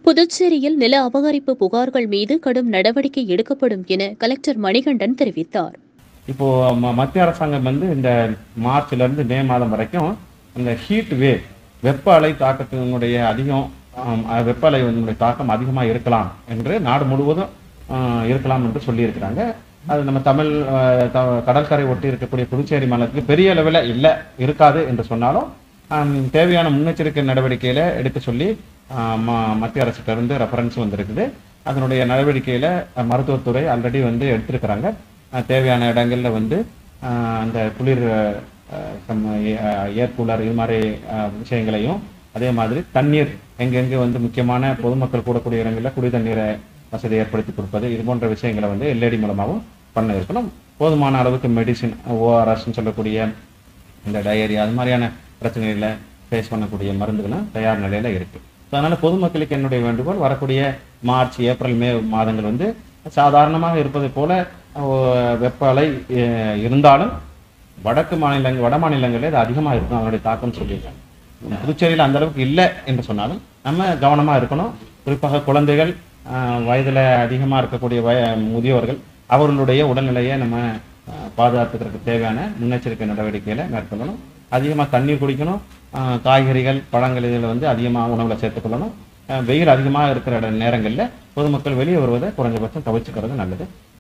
புதுச்சேரியில் நில அபகரிப்பு புகார்கள் மீது கடும் நடவடிக்கை எடுக்கப்படும் என கலெக்டர் மணிகண்டன் தெரிவித்தார் இப்போ ம- மத்திய அரசாங்கம் வந்து இந்த மார்ச்ல இருந்து மே மாதம் வரைக்கும் இந்த ஹீட் வேவ் வெப்ப அலை தாக்கத்தினுடைய அதிகம் ஆம், அஹ், வெப்ப அலையினுடைய தாக்கம் அதிகமாக இருக்கலாம் என்று நாடு முழுவதும் ஆஹ், இருக்கலாம் என்று சொல்லியிருக்கிறாங்க அது நம்ம தமிழ் ஆஹ், த- கடற்கரை ஒட்டி இருக்கக்கூடிய புதுச்சேரி மாநிலத்துக்கு பெரிய அளவில் இல்லை இருக்காது என்று சொன்னாலும் ஆம், தேவையான முன்னெச்சரிக்கை நடவடிக்கையில எடுக்க சொல்லி ஆஹ், ம- மத்திய அரசுகிட்ட இருந்து ரெஃபரன்ஸ் வந்திருக்குது அதனுடைய நடவடிக்கையில அஹ், மருத்துவத்துறை ஆல்ரெடி வந்து எடுத்திருக்கிறாங்க அஹ், தேவையான இடங்கள்ல வந்து ஆஹ், அந்த குளிர் ஏர் கூலர் இது மாதிரி ஆஹ், விஷயங்களையும் அதே மாதிரி தண்ணீர் எங்கெங்கே வந்து முக்கியமான பொதுமக்கள் கூடக்கூடிய இடங்களில் குடி தண்ணீரை வசதி ஏற்படுத்தி கொடுப்பது இது போன்ற விஷயங்களை வந்து எல்ஏடி மூலமாகவும் பண்ண இருக்கணும் போதுமான அளவுக்கு மெடிசின் ஓஆர்எஸ்ன்னு சொல்லக்கூடிய இந்த டயரியா அது மாதிரியான பிரச்சனைகளை ஃபேஸ் பண்ணக்கூடிய மருந்துகளும் தயார் நிலையில இருக்கு So, அதனால பொதுமக்களுக்கு என்னுடைய வேண்டுகோள் வரக்கூடிய மார்ச் ஏப்ரல் மே மாதங்கள் வந்து சாதாரணமாக இருப்பதை போல அஹ், வெப்ப அலை அஹ், இருந்தாலும் வடக்கு மாநிலங்கள் வட மாநிலங்களில் இது அதிகமாக இருக்கும் அதனுடைய தாக்கம் சொல்லியிருக்காங்க புதுச்சேரியில் அந்த அளவுக்கு இல்லை என்று சொன்னாலும் நம்ம கவனமா இருக்கணும் குறிப்பாக குழந்தைகள் ஆஹ், வயதுல அதிகமா இருக்கக்கூடிய வய முதியோர்கள் அவர்களுடைய உடல்நிலையை நம்ம ஆஹ், பாதுகாத்துக்கிறதுக்கு தேவையான முன்னெச்சரிக்கை நடவடிக்கைகளை மேற்கொள்ளணும் அதிகமா தண்ணீர் குடிக்கணும் ஆஹ், காய்கறிகள் பழங்கள் இதில் வந்து அதிகமாக உணவுல சேர்த்துக்கொள்ளணும் ஆஹ், வெயில் அதிகமாக இருக்கிற இட- நேரங்கள்ல பொதுமக்கள் வெளியே வருவதை குறைஞ்சபட்சம் தவிர்த்துக்கிறது நல்லது